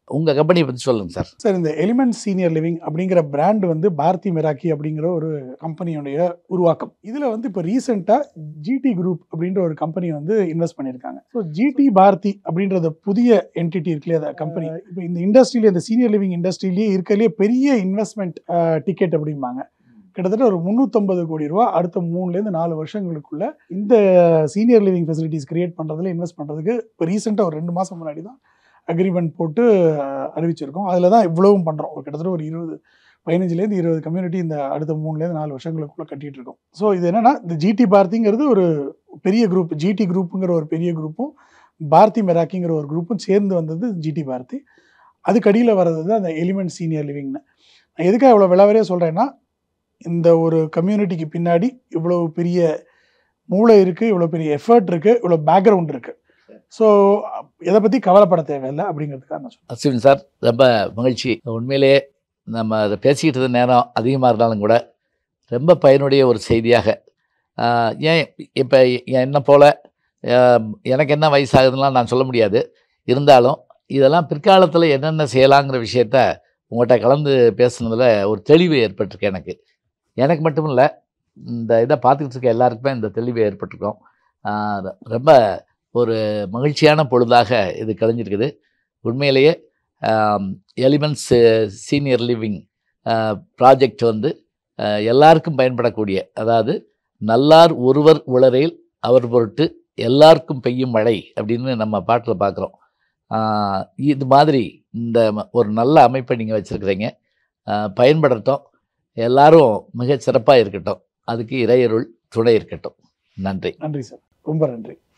உங்கள் கம்பெனியை பற்றி சொல்லுங்கள் சார் சார் இந்த எலிமெண்ட் சீனியர் லிவிங் அப்படிங்கிற பிராண்ட் வந்து பாரதி மெராக்கி அப்படிங்கிற ஒரு கம்பெனியுடைய உருவாக்கம் இதில் வந்து இப்போ ரீசெண்டாக ஜிடி குரூப் அப்படின்ற ஒரு கம்பெனி வந்து இன்வெஸ்ட் பண்ணியிருக்காங்க ஸோ ஜிடி பாரதி அப்படின்றத புதிய என்டிட்டி இருக்குல்லையே அந்த கம்பெனி இப்போ இந்த இண்டஸ்ட்ரியில இந்த சீனியர் லிவிங் இண்டஸ்ட்ரியிலேயே இருக்கலையே பெரிய இன்வெஸ்ட்மெண்ட் டிக்கெட் அப்படிம்பாங்க கிட்டத்தட்ட ஒரு முந்நூற்றம்பது கோடி ரூபா அடுத்த மூணுலேருந்து நாலு வருஷங்களுக்குள்ள இந்த சீனியர் லிவிங் ஃபெசிலிட்டிஸ் கிரியேட் பண்ணுறதுல இன்வெஸ்ட் பண்ணுறதுக்கு இப்போ ரீசெண்டாக ஒரு ரெண்டு மாதம் முன்னாடி தான் அக்ரிமெண்ட் போட்டு அஹ், அறிவிச்சிருக்கோம் அதில் தான் இவ்வளவும் பண்ணுறோம் கிட்டத்தட்ட ஒரு இருபது பதினஞ்சுலேருந்து இருபது கம்யூனிட்டி இந்த அடுத்த மூணுலேருந்து நாலு வருஷங்களுக்குள்ள கட்டிட்டு இருக்கோம் ஸோ இது என்னன்னா இந்த ஜிடி பாரதிங்கிறது ஒரு பெரிய குரூப் ஜிடி குரூப்புங்கிற ஒரு பெரிய குரூப்பும் பாரதி மெராக்கிங்கிற ஒரு குரூப்பும் சேர்ந்து வந்தது ஜிடி பாரதி அதுக்கு அடியில் வர்றது தான் அந்த எலிமெண்ட் சீனியர் லிவிங்னு நான் எதுக்காக இவ்வளோ விளவரையாக சொல்கிறேன்னா இந்த ஒரு கம்யூனிட்டிக்கு பின்னாடி இவ்வளோ பெரிய மூளை இருக்குது இவ்வளோ பெரிய எஃபர்ட் இருக்குது இவ்வளோ பேக்ரவுண்ட் இருக்குது ஸோ இதை பற்றி கவலைப்பட தேவையில்லை அப்படிங்கிறதுக்காக நான் சொல்றேன். அஸ்வின் சார் ரொம்ப மகிழ்ச்சி உண்மையிலேயே நம்ம அதை பேசிக்கிட்டு இருந்த நேரம் அதிகமாக இருந்தாலும் கூட ரொம்ப பயனுடைய ஒரு செய்தியாக ஆஹ், ஏன் இப்போ என்ன போல் எனக்கு என்ன வயசாகுதுலாம் நான் சொல்ல முடியாது இருந்தாலும் இதெல்லாம் பிற்காலத்தில் என்னென்ன செய்யலாங்கிற விஷயத்த உங்கள்கிட்ட கலந்து பேசுனதில் ஒரு தெளிவு ஏற்பட்டிருக்கு எனக்கு எனக்கு மட்டும் இல்லை இந்த இதை பார்த்துக்கிட்டு இருக்க எல்லாருக்குமே இந்த தெளிவு ஏற்பட்டிருக்கோம் ஆஹ், ரொம்ப ஒரு மகிழ்ச்சியான பொழுதாக இது கழிஞ்சிருக்குது உண்மையிலேயே எலிமெண்ட்ஸ் சீனியர் லிவிங் ப்ராஜெக்ட் வந்து அஹ், எல்லாருக்கும் பயன்படக்கூடிய அதாவது நல்லார் ஒருவர் உளரையில் அவர் பொருட்டு எல்லாருக்கும் பெய்யும் மழை அப்படின்னு நம்ம பாட்டில் பார்க்குறோம் இது மாதிரி இந்த ம- ஒரு நல்ல அமைப்பை நீங்கள் வச்சுருக்கிறீங்க பயன்படட்டும் எல்லாரும் மிகச் சிறப்பாக இருக்கட்டும் அதுக்கு இறையருள் துணை இருக்கட்டும் நன்றி நன்றி சார் ரொம்ப நன்றி